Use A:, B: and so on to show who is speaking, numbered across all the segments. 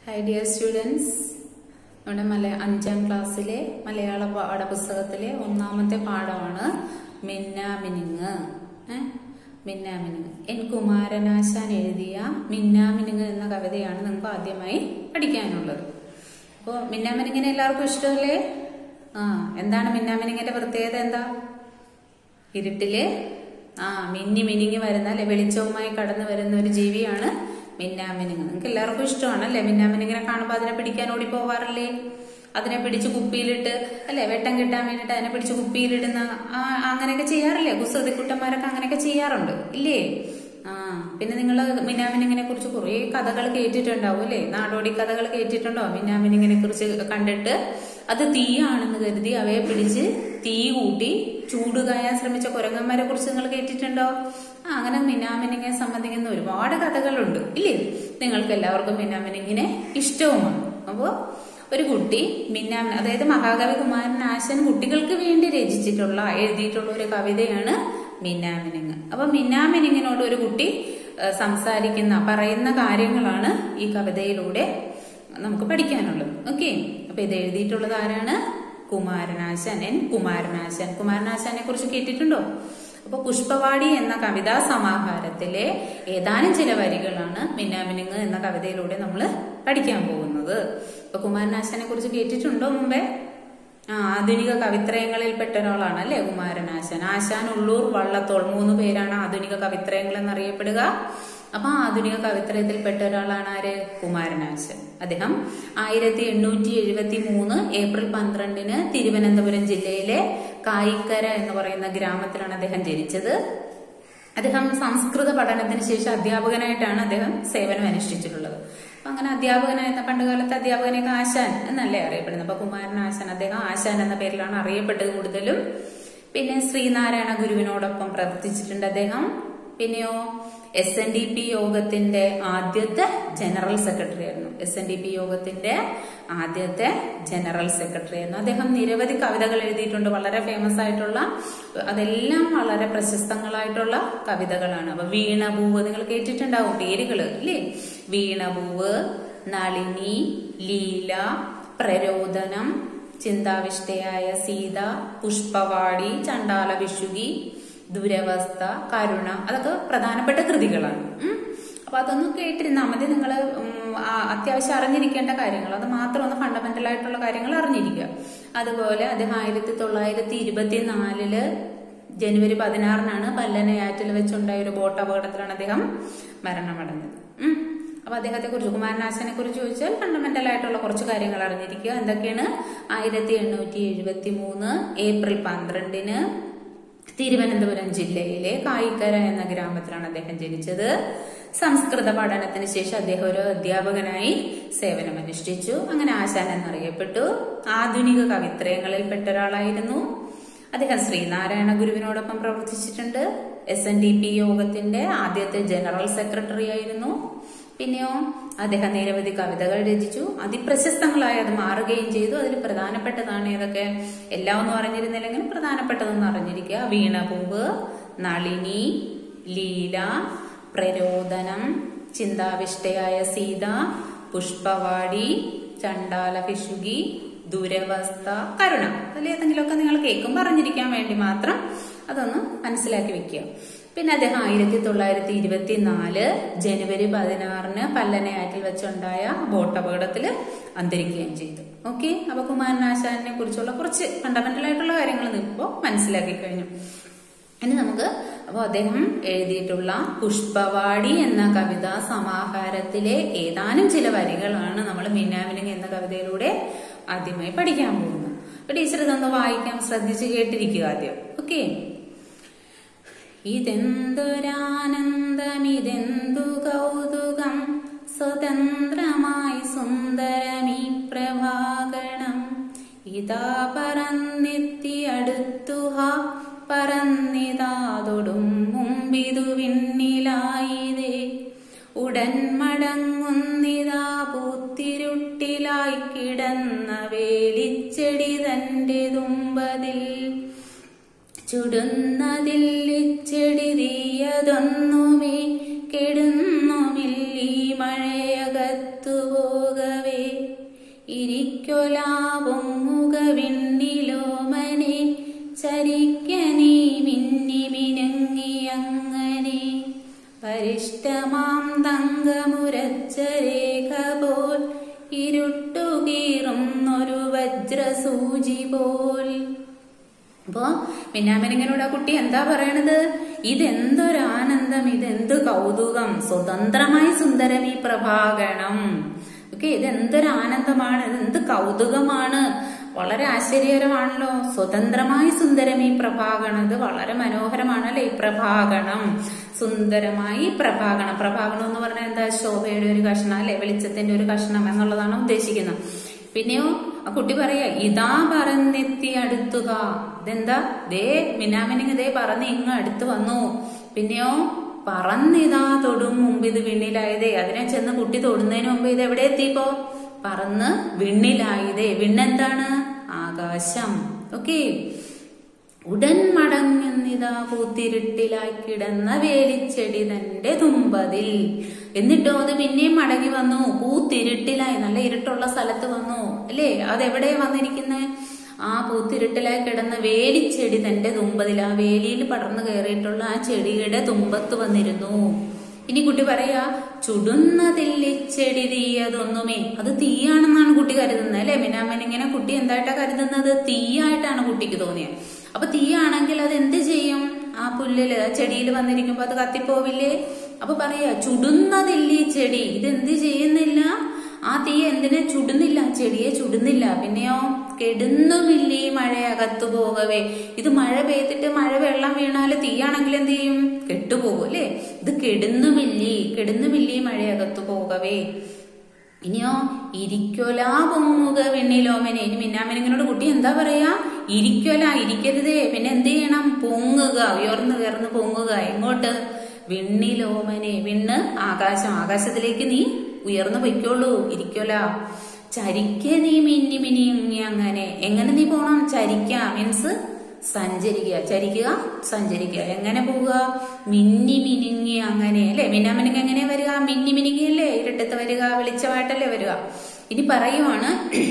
A: Hi dear students നമ്മുടെ മല അഞ്ചാം ക്ലാസ്സിലെ മലയാള പാഠപുസ്തകത്തിലെ ഒന്നാമത്തെ പാഠമാണ് മിന്നാമിനുങ്ങ് ഏ? മിന്നാമിനുങ്ങ് എൻ കുമാരനാശാൻ എഴുതിയ മിന്നാമിനുങ്ങ് എന്ന കവിതയാണ് നിങ്ങൾക്ക് ആദ്യമായി പഠിക്കാനുള്ളത് അപ്പോൾ മിന്നാമിനുങ്ങിനെ എല്ലാവർക്കും ഇഷ്ടമല്ലേ ആ എന്താണ് മിന്നാമിനുങ്ങിന്റെ പ്രത്യേകത എന്താ ഇരുട്ടില് ആ മിന്നി മിനിങ്ങി വരുന്ന അല്ലെ വെളിച്ചവുമായി കടന്നു വരുന്ന ഒരു ജീവിയാണ് മിന്നാമിനുങ്ങ് നിങ്ങൾക്ക് എല്ലാവർക്കും ഇഷ്ടമാണ് അല്ലെ മിന്നാമിനുങ്ങിനെ കാണുമ്പോൾ അതിനെ പിടിക്കാൻ ഓടി പോവാറില്ലേ അതിനെ പിടിച്ച് കുപ്പിയിലിട്ട് അല്ലെ വെട്ടം കിട്ടാൻ വേണ്ടിട്ട് അതിനെ പിടിച്ച് കുപ്പിയിലിടുന്ന ആ അങ്ങനെയൊക്കെ ചെയ്യാറില്ലേ കുസൃതിക്കുട്ടന്മാരൊക്കെ അങ്ങനെയൊക്കെ ചെയ്യാറുണ്ട് ഇല്ലേ ആ പിന്നെ നിങ്ങൾ മിന്നാമിനിങ്ങിനെ കുറിച്ച് കുറേ കഥകൾ കേട്ടിട്ടുണ്ടാവും അല്ലേ നാടോടി കഥകൾ കേട്ടിട്ടുണ്ടോ മിന്നാമിനിങ്ങിനെ കുറിച്ച് കണ്ടിട്ട് അത് തീയാണെന്ന് കരുതി അവയെ പിടിച്ച് തീ കൂട്ടി ചൂട് കായാൻ ശ്രമിച്ച കുരങ്ങന്മാരെ കുറിച്ച് നിങ്ങൾ കേട്ടിട്ടുണ്ടോ ആ അങ്ങനെ മിന്നാമിനിങ്ങിനെ സംബന്ധിക്കുന്ന ഒരുപാട് കഥകളുണ്ട് ഇല്ലേ നിങ്ങൾക്ക് എല്ലാവർക്കും മിന്നാമിനിങ്ങിനെ ഇഷ്ടവുമാണ് അപ്പോ ഒരു കുട്ടി മിന്നാമിൻ അതായത് മഹാകവി കുമാരനാശൻ കുട്ടികൾക്ക് വേണ്ടി രചിച്ചിട്ടുള്ള എഴുതിയിട്ടുള്ള ഒരു കവിതയാണ് മിന്നാമിനിങ് അപ്പൊ മിന്നാമിനിങ്ങിനോട് ഒരു കുട്ടി ഏഹ്, സംസാരിക്കുന്ന പറയുന്ന കാര്യങ്ങളാണ് ഈ കവിതയിലൂടെ നമുക്ക് പഠിക്കാനുള്ളത് ഓക്കെ അപ്പൊ ഇത് എഴുതിയിട്ടുള്ളത് ആരാണ് കുമാരനാശൻ എൻ കുമാരനാശൻ കുമാരനാശാനെ കുറിച്ച് കേട്ടിട്ടുണ്ടോ അപ്പൊ പുഷ്പവാടി എന്ന കവിതാ സമാഹാരത്തിലെ ഏതാനും ചില വരികളാണ് മിന്നാമിനുങ്ങ് എന്ന കവിതയിലൂടെ നമ്മൾ പഠിക്കാൻ പോകുന്നത് അപ്പൊ കുമാരനാശാനെ കുറിച്ച് കേട്ടിട്ടുണ്ടോ മുമ്പേ ആ ആധുനിക കവിത്രയങ്ങളിൽപ്പെട്ട ഒരാളാണ് അല്ലെ കുമാരനാശാൻ ആശാൻ ഉള്ളൂർ വള്ളത്തോൾ മൂന്ന് പേരാണ് ആധുനിക കവിത്രയങ്ങൾ എന്നറിയപ്പെടുക അപ്പൊ ആ ആധുനിക കവിത്രയത്തിൽപ്പെട്ട ഒരാളാണ് ആര് കുമാരനാശൻ അദ്ദേഹം ആയിരത്തി എണ്ണൂറ്റി എഴുപത്തി മൂന്ന് ഏപ്രിൽ പന്ത്രണ്ടിന് തിരുവനന്തപുരം ജില്ലയിലെ കായിക്കര എന്ന് പറയുന്ന ഗ്രാമത്തിലാണ് അദ്ദേഹം ജനിച്ചത് അദ്ദേഹം സംസ്കൃത പഠനത്തിന് ശേഷം അധ്യാപകനായിട്ടാണ് അദ്ദേഹം സേവനം അനുഷ്ഠിച്ചിട്ടുള്ളത് അപ്പൊ അങ്ങനെ അധ്യാപകനായിരുന്ന പണ്ടുകാലത്ത് അധ്യാപകനെയൊക്കെ ആശാൻ എന്നല്ലേ അറിയപ്പെടുന്നത് അപ്പൊ കുമാരൻ ആശാൻ അദ്ദേഹം ആശാൻ എന്ന പേരിലാണ് അറിയപ്പെട്ടത് കൂടുതലും പിന്നെ ശ്രീനാരായണ ഗുരുവിനോടൊപ്പം പ്രവർത്തിച്ചിട്ടുണ്ട് അദ്ദേഹം പിന്നെയോ എസ് എൻ ഡി പി യോഗത്തിന്റെ ആദ്യത്തെ ജനറൽ സെക്രട്ടറി ആയിരുന്നു എസ് എൻ ഡി പി യോഗത്തിന്റെ ആദ്യത്തെ ജനറൽ സെക്രട്ടറി ആയിരുന്നു അദ്ദേഹം നിരവധി കവിതകൾ എഴുതിയിട്ടുണ്ട് വളരെ ഫേമസ് ആയിട്ടുള്ള അതെല്ലാം വളരെ പ്രശസ്തങ്ങളായിട്ടുള്ള കവിതകളാണ് അപ്പൊ വീണപൂവ് നിങ്ങൾ കേട്ടിട്ടുണ്ടാവും പേരുകൾ അല്ലേ വീണപൂവ് നളിനി ലീല പ്രരോദനം ചിന്താവിഷ്ടയായ സീത പുഷ്പവാടി ചണ്ടാല വിഷുകി ദുരവസ്ഥ കരുണ അതൊക്കെ പ്രധാനപ്പെട്ട കൃതികളാണ് ഉം. അപ്പൊ അതൊന്നും കേട്ടിരുന്നാൽ മതി നിങ്ങൾ അത്യാവശ്യം അറിഞ്ഞിരിക്കേണ്ട കാര്യങ്ങൾ അത് മാത്രം ഒന്ന് ഫണ്ടമെന്റൽ ആയിട്ടുള്ള കാര്യങ്ങൾ അറിഞ്ഞിരിക്കുക അതുപോലെ അദ്ദേഹം ആയിരത്തി തൊള്ളായിരത്തി ഇരുപത്തിനാലില് ജനുവരി പതിനാറിനാണ് പല്ലനയാറ്റിൽ വെച്ചുണ്ടായ ഒരു ബോട്ട് അപകടത്തിലാണ് അദ്ദേഹം മരണമടഞ്ഞത് ഉം. അപ്പൊ അദ്ദേഹത്തെ കുറിച്ച് കുമാരനാശനെ കുറിച്ച് ചോദിച്ചാൽ ഫണ്ടമെന്റൽ ആയിട്ടുള്ള കുറച്ച് കാര്യങ്ങൾ അറിഞ്ഞിരിക്കുക എന്തൊക്കെയാണ് ആയിരത്തി എണ്ണൂറ്റി എഴുപത്തി മൂന്ന് ഏപ്രിൽ പന്ത്രണ്ടിന് തിരുവനന്തപുരം ജില്ലയിലെ കായിക്കര എന്ന ഗ്രാമത്തിലാണ് അദ്ദേഹം ജനിച്ചത് സംസ്കൃത പഠനത്തിന് ശേഷം അദ്ദേഹം ഒരു അധ്യാപകനായി സേവനമനുഷ്ഠിച്ചു അങ്ങനെ ആശാൻ എന്നറിയപ്പെട്ടു ആധുനിക കവിത്രയങ്ങളിൽപ്പെട്ട ഒരാളായിരുന്നു അദ്ദേഹം ശ്രീനാരായണ ഗുരുവിനോടൊപ്പം പ്രവർത്തിച്ചിട്ടുണ്ട് എസ് എൻ ഡി പി യോഗത്തിന്റെ ആദ്യത്തെ ജനറൽ സെക്രട്ടറി ആയിരുന്നു പിന്നെയോ അദ്ദേഹം നിരവധി കവിതകൾ രചിച്ചു അതിപ്രശസ്തങ്ങളായി അത് മാറുകയും ചെയ്തു അതിൽ പ്രധാനപ്പെട്ടതാണ് ഏതൊക്കെ എല്ലാം ഒന്നും അറിഞ്ഞിരുന്നില്ലെങ്കിലും പ്രധാനപ്പെട്ടതൊന്നും അറിഞ്ഞിരിക്കുക വീണപൂവ് നളിനി ലീല പ്രരോദനം ചിന്താവിഷ്ടയായ സീത പുഷ്പവാടി ചണ്ടാല പിശുകി ദുരവസ്ഥ കരുണ അതിൽ ഏതെങ്കിലുമൊക്കെ നിങ്ങൾ കേൾക്കുമ്പോൾ അറിഞ്ഞിരിക്കാൻ വേണ്ടി മാത്രം അതൊന്ന് മനസ്സിലാക്കി വെക്കുക പിന്നെ അദ്ദേഹം ആയിരത്തി തൊള്ളായിരത്തി ഇരുപത്തിനാല് ജനുവരി പതിനാറിന് പല്ലനയാറ്റിൽ വെച്ചുണ്ടായ ബോട്ട് അപകടത്തിൽ അന്തരിക്കുകയും ചെയ്തു ഓക്കെ അപ്പൊ കുമാരനാശാനെ കുറിച്ചുള്ള കുറച്ച് ഫണ്ടമെന്റൽ ആയിട്ടുള്ള കാര്യങ്ങൾ ഇപ്പോൾ മനസ്സിലാക്കി കഴിഞ്ഞു ഇനി നമുക്ക് അപ്പോൾ അദ്ദേഹം എഴുതിയിട്ടുള്ള പുഷ്പവാടി എന്ന കവിതാ സമാഹാരത്തിലെ ഏതാനും ചില വരികളാണ് നമ്മൾ മിന്നാമിനിങ് എന്ന കവിതയിലൂടെ ആദ്യമായി പഠിക്കാൻ പോകുന്നത് അപ്പൊ ടീച്ചർ ഇതൊന്ന് വായിക്കാം ശ്രദ്ധിച്ച് കേട്ടിരിക്കുക ആദ്യം ഓക്കെ ഇതെന്തൊരാനന്ദമിതെന്തു കൗതുകം സ്വതന്ത്രമായി സുന്ദരമീ പ്രഭാകണം ഇതാ പറന്നെത്തി അടുത്തുഹ പറന്നിതാതൊടും മുമ്പിതു വിണ്ണിലായിതേ ഉടൻ മടങ്ങുന്നിതാ പൂത്തിരുട്ടിലായി കിടന്ന വേലിച്ചെടി തന്റെ തുമ്പതിൽ ചുടുന്നതിൽ ഇച്ചെടി തീയതൊന്നുമേ കെടുന്നുമില്ലീ മഴയകത്തു പോകവേ മിന്നാമിനിങ്ങിനോട് ആ കുട്ടി എന്താ പറയണത് ഇതെന്തൊരു ആനന്ദം ഇതെന്ത് കൗതുകം സ്വതന്ത്രമായി സുന്ദരം ഈ പ്രഭാകണം ഓക്കെ ഇതെന്തൊരു ആനന്ദമാണ് ഇതെന്ത് കൗതുകമാണ് വളരെ ആശ്ചര്യകരമാണല്ലോ സ്വതന്ത്രമായി സുന്ദരം ഈ പ്രഭാകണം ഇത് വളരെ മനോഹരമാണല്ലേ ഈ പ്രഭാകണം സുന്ദരമായി പ്രഭാകണം പ്രഭാകണം എന്ന് പറഞ്ഞാൽ എന്താ ശോഭയുടെ ഒരു കഷ്ണം അല്ലെ വെളിച്ചത്തിന്റെ ഒരു കഷ്ണം എന്നുള്ളതാണ് ഉദ്ദേശിക്കുന്നത് പിന്നെയോ ആ കുട്ടി പറയാ ഇതാ പറന്നെത്തി അടുത്തുക ഇതെന്താ ദേ മിനാമിനിങ് ദേ പറന്ന് ഇങ്ങ് അടുത്ത് വന്നു പിന്നെയോ പറന്നിതാ തൊടും മുമ്പ് ഇത് വിണ്ണിലായതേ അതിനെ ചെന്ന് കുട്ടി തൊടുന്നതിന് മുമ്പ് ഇത് എവിടെ എത്തിപ്പോ പറന്ന് വിണ്ണിലായതേ വിണ്ണെന്താണ് ആകാശം ഓക്കെ ഉടൻ മടങ്ങുന്നിതാ പൂത്തിരുട്ടിലായി കിടന്ന വേലിച്ചെടി തന്റെ തുമ്പതിൽ എന്നിട്ടോ അത് പിന്നെയും മടങ്ങി വന്നു പൂത്തിരുട്ടിലായി നല്ല ഇരുട്ടുള്ള സ്ഥലത്ത് വന്നു അല്ലേ അതെവിടെ വന്നിരിക്കുന്നേ ആ പൂത്തിരുട്ടിലായി കിടന്ന വേലിച്ചെടി തന്റെ തുമ്പതിൽ ആ വേലിയിൽ പടർന്നു കയറിയിട്ടുള്ള ആ ചെടിയുടെ തുമ്പത്ത് വന്നിരുന്നു ഇനി കുട്ടി പറയാ ചുടുന്നതില്ലിച്ചെടി തീയതൊന്നുമേ അത് തീയാണെന്നാണ് കുട്ടി കരുതുന്നത് അല്ലെ മിനാമൻ ഇങ്ങനെ കുട്ടി എന്തായിട്ടാ കരുതുന്നത് തീയായിട്ടാണ് കുട്ടിക്ക് തോന്നിയത് അപ്പൊ തീയാണെങ്കിൽ അത് എന്ത് ചെയ്യും ആ പുല്ലില് ആ ചെടിയിൽ വന്നിരിക്കുമ്പോ അത് കത്തിപ്പോവില്ലേ അപ്പൊ പറയാ ചുടുന്നതില്ലീ ചെടി ഇത് എന്ത് ചെയ്യുന്നില്ല ആ തീ എന്തിനെ ചുടുന്നില്ല ചെടിയെ ചുടുന്നില്ല പിന്നെയോ കെടുന്നുമില്ലീ മഴ അകത്തു പോകവേ ഇത് മഴ പെയ്തിട്ട് മഴ വെള്ളം വീണാല് തീയാണെങ്കിൽ എന്ത് ചെയ്യും കെട്ടുപോകും അല്ലേ ഇത് കെടുന്നുമില്ലി കെടുന്നുമില്ലി മഴ അകത്തു പോകവേ ഇനിയോ ഇരിക്കൊല പൊങ്ങുക വെണ്ണിലോമനെ ഇനി മിന്നാമിനിങ്ങനോട് കുട്ടി എന്താ പറയാ ഇരിക്കൊല ഇരിക്കരുതേ പിന്നെ എന്ത് ചെയ്യണം പൊങ്ങുക ഉയർന്നു ഉയർന്നു പൊങ്ങുക എങ്ങോട്ട് വെണ്ണിലോമനെ വിണ്ണ് ആകാശം ആകാശത്തിലേക്ക് നീ ഉയർന്നു പൊയ്ക്കോളൂ ഇരിക്കൊല ചരിക്ക നീ മിന്നി മിനിങ്ങി അങ്ങനെ എങ്ങനെ നീ പോണം ചരിക്ക മീൻസ് സഞ്ചരിക്കുക ചരിക്കുക സഞ്ചരിക്കുക എങ്ങനെ പോവുക മിന്നി മിനുങ്ങി അങ്ങനെ അല്ലെ മിന്നാമിനുങ്ങി എങ്ങനെ വരിക മിന്നി മിനുങ്ങി അല്ലേ ഇരുട്ടത്ത് വരിക വെളിച്ചമായിട്ടല്ലേ വരിക ഇനി പറയുവാണ്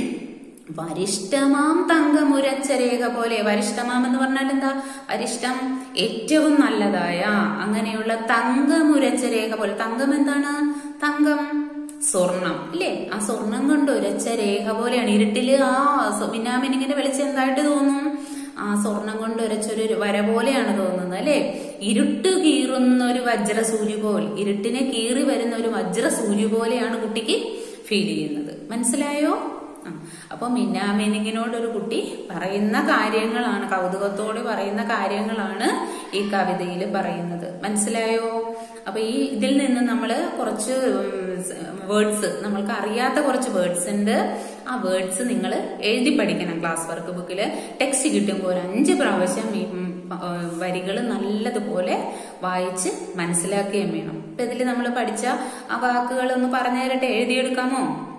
A: വരിഷ്ടമാം തങ്കമുരച്ച രേഖ പോലെ വരിഷ്ടമാം എന്ന് പറഞ്ഞാൽ എന്താ വരിഷ്ടം ഏറ്റവും നല്ലതായ അങ്ങനെയുള്ള തങ്കമുരച്ച രേഖ പോലെ തങ്കം എന്താണ് തങ്കം സ്വർണം ഇല്ലേ ആ സ്വർണം കൊണ്ട് ഉരച്ച രേഖ പോലെയാണ് ഇരുട്ടില് ആ മിന്നാമിനിങ്ങിന്റെ വെളിച്ചം എന്തായിട്ട് തോന്നും ആ സ്വർണം കൊണ്ട് ഉരച്ചൊരു വര പോലെയാണ് തോന്നുന്നത് അല്ലെ ഇരുട്ട് കീറുന്ന ഒരു വജ്രസൂര്യ പോലെ ഇരുട്ടിനെ കീറി വരുന്ന ഒരു വജ്രസൂര്യ പോലെയാണ് കുട്ടിക്ക് ഫീൽ ചെയ്യുന്നത് മനസ്സിലായോ ആ, അപ്പൊ മിന്നാമിനിങ്ങിനോട് ഒരു കുട്ടി പറയുന്ന കാര്യങ്ങളാണ് കൗതുകത്തോടെ പറയുന്ന കാര്യങ്ങളാണ് ഈ കവിതയിൽ പറയുന്നത് മനസ്സിലായോ അപ്പൊ ഈ ഇതിൽ നിന്ന് നമ്മൾ കുറച്ച് വേർഡ്സ് നമ്മൾക്ക് അറിയാത്ത കുറച്ച് വേർഡ്സ് ഉണ്ട് ആ വേർഡ്സ് നിങ്ങൾ എഴുതി പഠിക്കണം ക്ലാസ് വർക്ക് ബുക്കിൽ ടെക്സ്റ്റ് കിട്ടുമ്പോൾ ഒരു അഞ്ച് പ്രാവശ്യം ഈ വരികൾ നല്ലതുപോലെ വായിച്ച് മനസ്സിലാക്കുകയും വേണം ഇപ്പൊ ഇതിൽ നമ്മൾ പഠിച്ച ആ വാക്കുകൾ ഒന്ന് പറഞ്ഞു തരട്ടെ എഴുതിയെടുക്കാമോ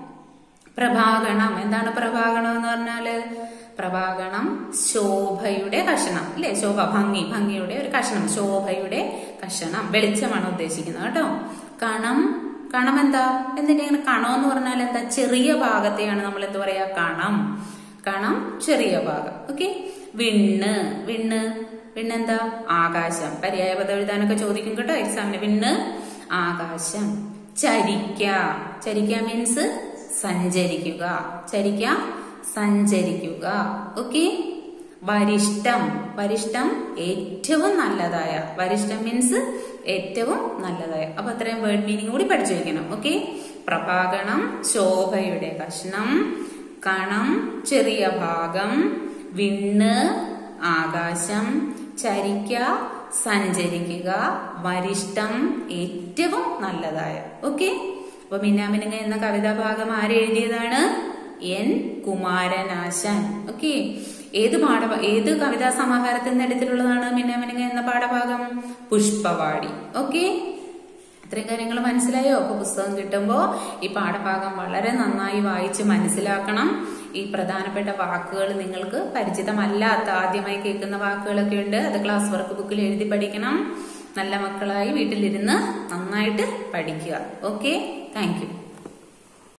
A: പ്രഭാകണം എന്താണ് പ്രഭാകണം എന്ന് പറഞ്ഞാല് പ്രഭാകണം ശോഭയുടെ കഷണം അല്ലെ ശോഭ ഭംഗി ഭംഗിയുടെ ഒരു കഷണം ശോഭയുടെ കഷണം വെളിച്ചമാണ് ഉദ്ദേശിക്കുന്നത് കേട്ടോ കണം കണം എന്താ എന്തിന്റെ ഇങ്ങനെ കണം എന്ന് പറഞ്ഞാൽ എന്താ ചെറിയ ഭാഗത്തെയാണ് നമ്മൾ എന്ത് പറയാ കണം കണം ചെറിയ ഭാഗം ഓക്കെ വിണ്ണ് വിണ്ണ് വിണ്ണെന്താ ആകാശം പര്യായ പദം എഴുതാനൊക്കെ ചോദിക്കും കേട്ടോ എക്സാമിന് വിണ്ണ് ആകാശം ചരിക്ക ചരിക്ക മീൻസ് സഞ്ചരിക്കുക ചരിക്ക സഞ്ചരിക്കുക ഓക്കെ വരിഷ്ടം വരിഷ്ടം ഏറ്റവും നല്ലതായ വരിഷ്ടം മീൻസ് ഏറ്റവും നല്ലതായ അപ്പൊ അത്രയും വേർഡ് മീനിങ് കൂടി പഠിച്ചു വയ്ക്കണം ഓക്കെ പ്രഭാകണം ശോഭയുടെ കഷ്ണം കണം ചെറിയ ഭാഗം വിണ്ണ് ആകാശം ചരിക്ക സഞ്ചരിക്കുക വരിഷ്ടം ഏറ്റവും നല്ലതായ ഓക്കെ അപ്പൊ മിന്നാമിനുങ്ങ എന്ന കവിതാ ഭാഗം ആരെഴുതിയതാണ് എൻ കുമാരനാശാൻ ഓക്കെ ഏത് പാഠ ഏത് കവിതാ സമാഹാരത്തിൽ നിന്ന് എടുത്തിട്ടുള്ളതാണ് മിന്നാമിനുങ്ങ എന്ന പാഠഭാഗം പുഷ്പവാടി ഓക്കെ ഇത്രയും കാര്യങ്ങൾ മനസ്സിലായോ അപ്പൊ പുസ്തകം കിട്ടുമ്പോൾ ഈ പാഠഭാഗം വളരെ നന്നായി വായിച്ച് മനസ്സിലാക്കണം ഈ പ്രധാനപ്പെട്ട വാക്കുകൾ നിങ്ങൾക്ക് പരിചിതമല്ലാത്ത ആദ്യമായി കേൾക്കുന്ന വാക്കുകളൊക്കെ ഉണ്ട് അത് ക്ലാസ് വർക്ക് ബുക്കിൽ എഴുതി പഠിക്കണം നല്ല മക്കളായി വീട്ടിലിരുന്ന് നന്നായിട്ട് പഠിക്കുക ഓക്കെ താങ്ക് യു